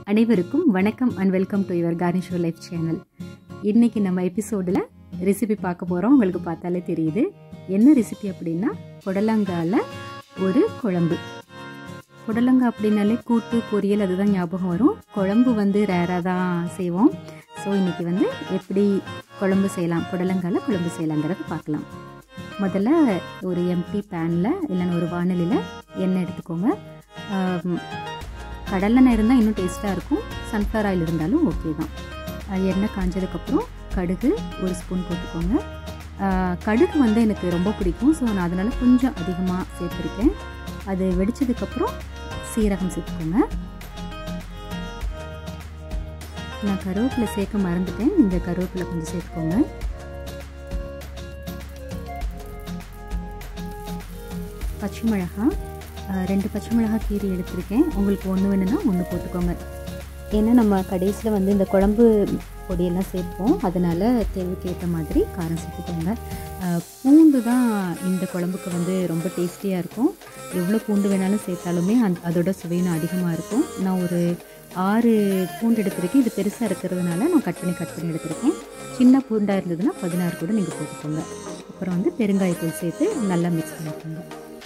அனைவருக்கும் வணக்கம் and welcome to your கார்னிஷோ லைஃப் சேனல் இன்னைக்கு நம்ம எபிசோடில் ரெசிபி பார்க்க போகிறோம் உங்களுக்கு பார்த்தாலே தெரியுது என்ன ரெசிபி அப்படின்னா புடலங்கால ஒரு குழம்பு புடலங்காய் அப்படின்னாலே கூட்டு பொரியல் அதுதான் ஞாபகம் வரும் குழம்பு வந்து ரேராக தான் செய்வோம் ஸோ இன்னைக்கு வந்து எப்படி குழம்பு செய்யலாம் புடலங்கால குழம்பு செய்யலாங்கிறத பார்க்கலாம் முதல்ல ஒரு எம்டி பேனில் இல்லைன்னா ஒரு வானலியில் எண்ணெய் எடுத்துக்கோங்க ஆம், கடலெண்ணெய் இருந்தால் இன்னும் டேஸ்ட்டாக இருக்கும் சன்ஃப்ளவர் ஆயில் இருந்தாலும் ஓகே தான் அஹ் எண்ணெய் காஞ்சதுக்கப்புறம் கடுகு ஒரு ஸ்பூன் போட்டுக்கோங்க அஹ் கடுகு வந்து எனக்கு ரொம்ப பிடிக்கும் ஸோ நான் அதனால் கொஞ்சம் அதிகமாக சேர்த்துருக்கேன் அது வெடிச்சதுக்கப்புறம் சீரகம் சேர்த்துக்கோங்க நான் கருவேப்பிலை சேர்க்க மறந்துட்டேன் நீங்கள் கருவேப்பிலை கொஞ்சம் சேர்த்துக்கோங்க பச்சை மிளகாய் அஹ் ரெண்டு பச்சை மிளகாய் கீரி எடுத்திருக்கேன் உங்களுக்கு ஒன்று வேணும்னா ஒன்று போட்டுக்கோங்க ஏன்னா நம்ம கடைசியில் வந்து இந்த குழம்பு பொடியெல்லாம் சேர்ப்போம் அதனால் தேவைக்கு ஏற்ற மாதிரி காரம் சேர்த்துக்கோங்க அஹ் பூண்டு தான் இந்த குழம்புக்கு வந்து ரொம்ப டேஸ்டியாக இருக்கும் எவ்வளோ பூண்டு வேணாலும் சேர்த்தாலுமே அந் அதோட சுவையும் அதிகமாக இருக்கும் நான் ஒரு ஆறு பூண்டு எடுத்திருக்கேன் இது பெருசாக இருக்கிறதுனால நான் கட் பண்ணி கட் பண்ணி எடுத்திருக்கேன் சின்ன பூண்டாக இருந்ததுன்னா பதினாறு கூட நீங்கள் போட்டுக்கோங்க அப்புறம் வந்து பெருங்காயத்தூள் சேர்த்து நல்லா மிக்ஸ் பண்ணிக்கோங்க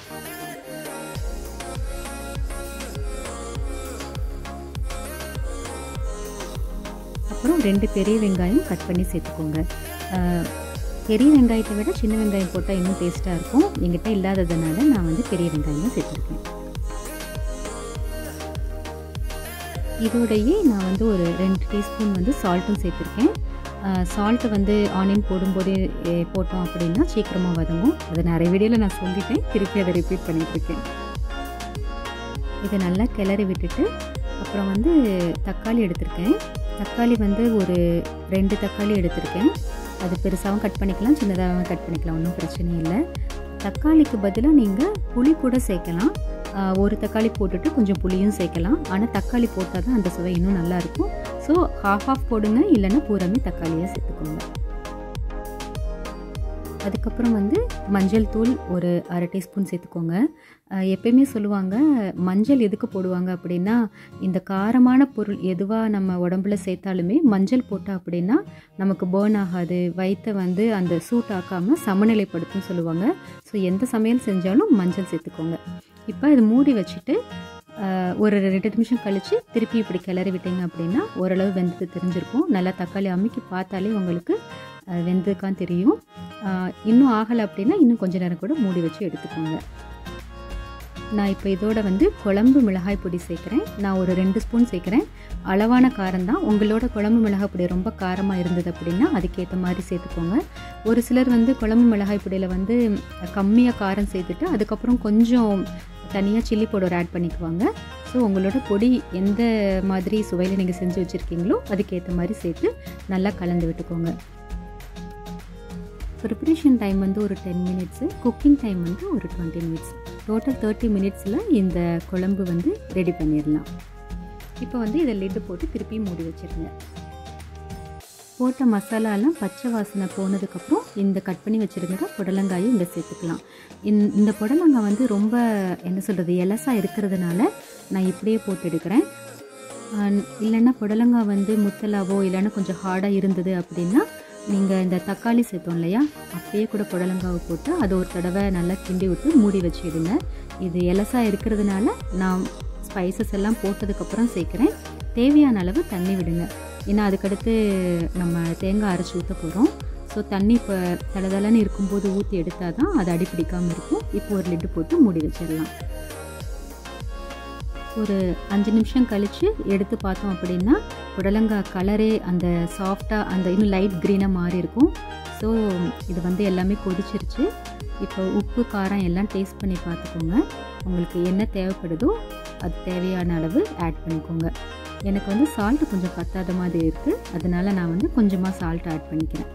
அப்புறம் ரெண்டு பெரிய வெங்காயம் கட் பண்ணி சேர்த்துக்கோங்க அஹ், பெரிய வெங்காயத்தை விட சின்ன வெங்காயம் போட்டால் இன்னும் டேஸ்ட்டாக இருக்கும் எங்கிட்ட இல்லாததுனால நான் வந்து பெரிய வெங்காயம் தான் சேர்த்துருக்கேன் இதோடையே நான் வந்து ஒரு ரெண்டு டீஸ்பூன் வந்து சால்ட்டும் சேர்த்துருக்கேன் சால்ட்டை வந்து ஆனியன் போடும்போது எ, போட்டோம் அப்படின்னா சீக்கிரமாக வதங்கும் அதை நிறைய வீடியோவில் நான் சொல்லிட்டேன் திருப்பி அதை ரிப்பீட் பண்ணிட்டு இருக்கேன் இதை நல்லா கிளறி விட்டுட்டு அப்புறம் வந்து தக்காளி எடுத்திருக்கேன் தக்காளி வந்து ஒரு ரெண்டு தக்காளி எடுத்திருக்கேன் அது பெருசாகவும் கட் பண்ணிக்கலாம் சின்னதாகவும் கட் பண்ணிக்கலாம் ஒன்றும் பிரச்சனை இல்லை தக்காளிக்கு பதிலாக நீங்கள் புளி கூட சேர்க்கலாம் ஆஹ் ஒரு தக்காளி போட்டுட்டு கொஞ்சம் புளியும் சேர்க்கலாம் ஆனால் தக்காளி போட்டால் தான் அந்த சுவை இன்னும் நல்லாயிருக்கும் ஸோ ஹாஃப் ஆஃப் போடுங்க இல்லைன்னா பூராமே தக்காளியாக சேர்த்துக்கோங்க அதுக்கப்புறம் வந்து மஞ்சள் தூள் ஒரு அரை டீஸ்பூன் சேர்த்துக்கோங்க அஹ் எப்பயுமே சொல்லுவாங்க மஞ்சள் எதுக்கு போடுவாங்க அப்படின்னா இந்த காரமான பொருள் எதுவாக நம்ம உடம்புல சேர்த்தாலுமே மஞ்சள் போட்டால் அப்படின்னா நமக்கு பேர்ன் ஆகாது வயிற்றை வந்து அந்த சூட் ஆக்காமல் சமநிலைப்படுத்தும் சொல்லுவாங்க ஸோ எந்த சமையல் செஞ்சாலும் மஞ்சள் சேர்த்துக்கோங்க இப்போ இது மூடி வச்சுட்டு அஹ், ஒரு ரெண்டு நிமிஷம் கழித்து திருப்பி இப்படி கிளறி விட்டீங்க அப்படின்னா ஓரளவு வெந்தது தெரிஞ்சிருக்கும் நல்லா தக்காளி அமுக்கி பார்த்தாலே உங்களுக்கு அஹ், வெந்ததுக்கான் தெரியும் அஹ், இன்னும் ஆகலை அப்படின்னா இன்னும் கொஞ்ச நேரம் கூட மூடி வச்சு எடுத்துக்கோங்க நான் இப்போ இதோட வந்து குழம்பு மிளகாய் பொடி சேர்க்குறேன் நான் ஒரு ரெண்டு ஸ்பூன் சேர்க்குறேன் அளவான காரம் தான் உங்களோட குழம்பு மிளகாய் பொடி ரொம்ப காரமாக இருந்தது அப்படின்னா அதுக்கேற்ற மாதிரி சேர்த்துக்கோங்க ஒரு சிலர் வந்து குழம்பு மிளகாய் பொடியில் வந்து கம்மியாக காரம் சேர்த்துட்டு அதுக்கப்புறம் கொஞ்சம் தனியாக சில்லி பவுடர் ஆட் பண்ணிக்குவாங்க ஸோ உங்களோட பொடி எந்த மாதிரி சுவையில் நீங்கள் செஞ்சு வச்சுருக்கீங்களோ அதுக்கேற்ற மாதிரி சேர்த்து நல்லா கலந்து விட்டுக்கோங்க ப்ரிப்ரேஷன் டைம் வந்து ஒரு டென் மினிட்ஸு குக்கிங் டைம் வந்து ஒரு டுவெண்ட்டி மினிட்ஸ் டோட்டல் தேர்ட்டி மினிட்ஸில் இந்த குழம்பு வந்து ரெடி பண்ணிடலாம் இப்போ வந்து இதை லிட்டு போட்டு திருப்பி மூடி வச்சிருங்க போட்ட மசாலாலாம் பச்சை வாசனை போனதுக்கப்புறம் இந்த கட் பண்ணி வச்சுருக்கிற புடலங்காயும் இங்கே சேர்த்துக்கலாம் இந்த இந்த புடலங்காய் வந்து ரொம்ப என்ன சொல்கிறது எலசாக இருக்கிறதுனால நான் இப்படியே போட்டு எடுக்கிறேன் ஆஹ் இல்லைன்னா புடலங்காய் வந்து முத்தலாவோ இல்லைன்னா கொஞ்சம் ஹார்டாக இருந்தது அப்படின்னா நீங்கள் இந்த தக்காளி சேர்த்தோம் இல்லையா அப்பயே கூட புடலங்காவை போட்டு அது ஒரு தடவை நல்லா கிண்டி விட்டு மூடி வச்சிடுங்க இது எலசாக இருக்கிறதுனால நான் ஸ்பைசஸ் எல்லாம் போட்டதுக்கப்புறம் சேர்க்குறேன் தேவையான அளவு தண்ணி விடுங்க ஏன்னா அதுக்கடுத்து நம்ம தேங்காய் அரைச்சி ஊற்ற போகிறோம் ஸோ தண்ணி இப்போ தளதளன்னு இருக்கும்போது ஊற்றி எடுத்தால் தான் அது அடி பிடிக்காமல் இருக்கும் இப்போ ஒரு லிட்டு போட்டு மூடி வச்சிடலாம் ஒரு அஞ்சு நிமிஷம் கழித்து எடுத்து பார்த்தோம் அப்படின்னா புடலங்காய் கலரே அந்த சாஃப்டாக அந்த இன்னும் லைட் க்ரீனாக மாறி இருக்கும் ஸோ இது வந்து எல்லாமே கொதிச்சிருச்சு இப்போ உப்பு காரம் எல்லாம் டேஸ்ட் பண்ணி பார்த்துக்கோங்க உங்களுக்கு என்ன தேவைப்படுதோ அது தேவையான அளவு ஆட் பண்ணிக்கோங்க எனக்கு வந்து சால்ட் கொஞ்சம் பத்தாத மாதிரி இருக்குது அதனால நான் வந்து கொஞ்சமாக சால்ட் ஆட் பண்ணிக்கிறேன்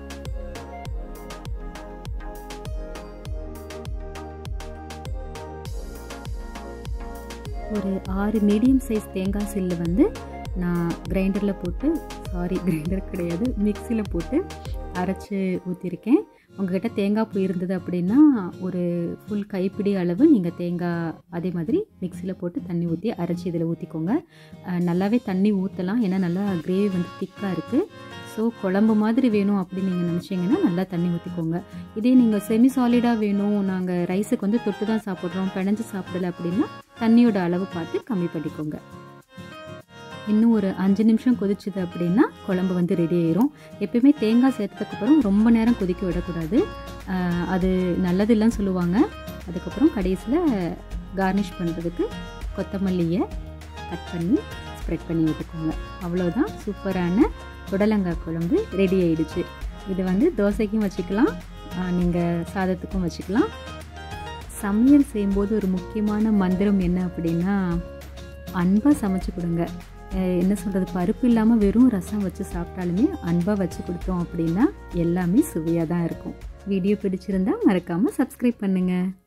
ஒரு ஆறு மீடியம் சைஸ் தேங்காய் சில்லு வந்து நான் கிரைண்டரில் போட்டு சாரி கிரைண்டர் கிடையாது மிக்சியில் போட்டு அரைச்சி ஊற்றிருக்கேன் உங்ககிட்ட தேங்காய் பூ இருந்தது அப்படின்னா ஒரு ஃபுல் கைப்பிடி அளவு நீங்கள் தேங்காய் அதே மாதிரி மிக்சியில் போட்டு தண்ணி ஊற்றி அரைச்சி இதில் ஊற்றிக்கோங்க நல்லாவே தண்ணி ஊற்றலாம் ஏன்னா நல்லா கிரேவி வந்து திக்காக இருக்குது ஸோ குழம்பு மாதிரி வேணும் அப்படின்னு நீங்கள் நினச்சிங்கன்னா நல்லா தண்ணி ஊற்றிக்கோங்க இதே நீங்கள் செமி சாலிடாக வேணும் நாங்கள் ரைஸுக்கு வந்து தொட்டு தான் சாப்பிட்றோம் பிணைஞ்சு சாப்பிடல அப்படின்னா தண்ணியோட அளவு பார்த்து கம்மி பண்ணிக்கோங்க இன்னும் ஒரு அஞ்சு நிமிஷம் கொதிச்சுது அப்படின்னா குழம்பு வந்து ரெடி ஆயிரும் எப்பயுமே தேங்காய் சேர்த்ததுக்கப்புறம் ரொம்ப நேரம் கொதிக்க விடக்கூடாது அது நல்லது இல்லைன்னு சொல்லுவாங்க அதுக்கப்புறம் கடைசியில் கார்னிஷ் பண்ணுறதுக்கு கொத்தமல்லியை கட் பண்ணி ஸ்ப்ரெட் பண்ணி விட்டுக்கோங்க அவ்வளோதான் சூப்பரான புடலங்காய் குழம்பு ரெடி ஆயிடுச்சு இது வந்து தோசைக்கும் வச்சுக்கலாம் நீங்கள் சாதத்துக்கும் வச்சுக்கலாம் சமையல் செய்யும்போது ஒரு முக்கியமான மந்திரம் என்ன அப்படின்னா அன்பாக சமைச்சு கொடுங்க என்ன சொல்கிறது பருப்பு இல்லாமல் வெறும் ரசம் வச்சு சாப்பிட்டாலுமே அன்பாக வச்சு கொடுத்தோம் அப்படின்னா எல்லாமே சுவையாக தான் இருக்கும் வீடியோ பிடிச்சிருந்தா மறக்காமல் சப்ஸ்கிரைப் பண்ணுங்கள்